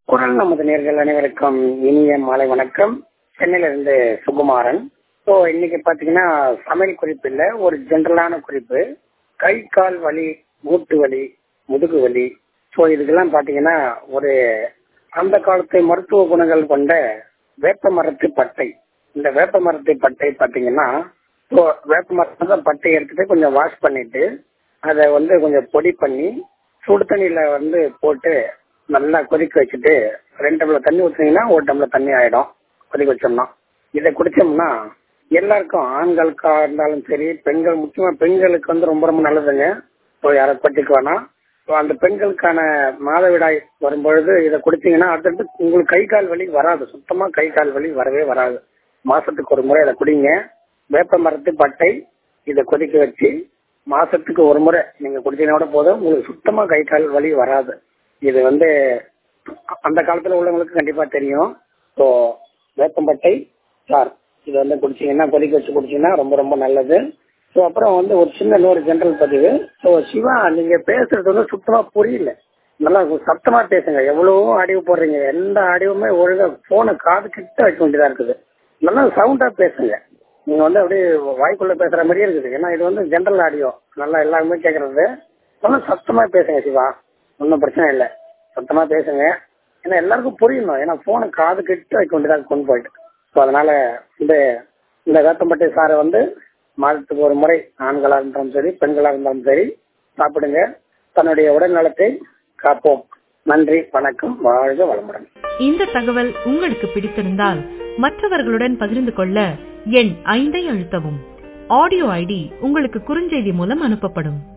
குரல் நமது நேர்கள் அனைவருக்கும் இனிய மாலை வணக்கம் சென்னையில இருந்து சுகுமாரன் ஸோ இன்னைக்கு பாத்தீங்கன்னா சமையல் குறிப்பு இல்ல ஒரு ஜென்ரலான குறிப்பு கை கால் வலி மூட்டு வலி முதுகு வலி ஸோ இதுக்கெல்லாம் பாத்தீங்கன்னா ஒரு அந்த காலத்து மருத்துவ குணங்கள் கொண்ட வேப்ப மரத்து பட்டை இந்த வேப்ப மரத்து பட்டை பாத்தீங்கன்னா ஸோ வேப்ப மரத்தை பட்டை எடுத்துட்டு கொஞ்சம் வாஷ் பண்ணிட்டு அதை வந்து கொஞ்சம் பொடி பண்ணி சுடு தண்ணியில வந்து போட்டு நல்லா கொதிக்க வச்சுட்டு ரெண்டு டம்ளர் தண்ணி ஊற்றுனீங்கன்னா ஒரு டம்ளர் தண்ணி ஆயிடும் கொதிக்க வச்சோம்னா இதை குடிச்சோம்னா எல்லாருக்கும் ஆண்களுக்கா இருந்தாலும் சரி பெண்கள் முக்கியமா பெண்களுக்கு வந்து ரொம்ப ரொம்ப நல்லதுங்க ஸோ யாரை பற்றிக்கு வேணாம் ஸோ அந்த பெண்களுக்கான மாதவிடாய் வரும்பொழுது இதை குடிச்சீங்கன்னா அடுத்தடுத்து உங்களுக்கு கை கால் வலி வராது சுத்தமா கை கால் வலி வரவே வராது மாசத்துக்கு ஒரு முறை இதை குடிங்க வேப்ப மரத்து பட்டை இதை கொதிக்க வச்சு மாசத்துக்கு ஒரு முறை நீங்க குடிச்சீங்கன்னா கூட போதும் உங்களுக்கு சுத்தமா கை கால் வலி வராது இது வந்து அந்த காலத்துல உள்ளவங்களுக்கு கண்டிப்பா தெரியும் ஸோ வேப்பம்பட்டை சார் இது வந்து குடிச்சீங்கன்னா கொதிக்க வச்சு குடிச்சீங்கன்னா ரொம்ப ரொம்ப நல்லது ஸோ அப்புறம் வந்து ஒரு சின்ன இன்னொரு ஜென்ரல் பதிவு ஸோ சிவா நீங்க பேசுறது வந்து சுத்தமா புரியல நல்லா சத்தமா பேசுங்க எவ்வளவோ ஆடியோ போடுறீங்க எந்த ஆடியோவுமே ஒழுங்கா போனை காது கிட்ட வைக்க வேண்டியதா இருக்குது நல்லா சவுண்டா பேசுங்க நீங்க வந்து அப்படியே வாய்க்குள்ள பேசுற மாதிரியே இருக்குது ஏன்னா இது வந்து ஜென்ரல் ஆடியோ நல்லா எல்லாருமே கேட்கறது நல்லா சத்தமா பேசுங்க சிவா ஒன்றும் பிரச்சனை இல்லை சத்தமா பேசுங்க ஏன்னா எல்லாருக்கும் புரியணும் ஏன்னா போனை காது கிட்ட வைக்க வேண்டியதாக கொண்டு போயிட்டு ஸோ அதனால இந்த இந்த வேப்பம்பட்டை சாரை வந்து மாதத்துக்கு ஒரு முறை ஆண்களா இருந்தாலும் சரி பெண்களா இருந்தாலும் சரி சாப்பிடுங்க தன்னுடைய உடல் நலத்தை காப்போம் நன்றி வணக்கம் வாழ்க வளமுடன் இந்த தகவல் உங்களுக்கு பிடித்திருந்தால் மற்றவர்களுடன் பகிர்ந்து கொள்ள எண் ஐந்தை அழுத்தவும் ஆடியோ ஐடி உங்களுக்கு குறுஞ்செய்தி மூலம் அனுப்பப்படும்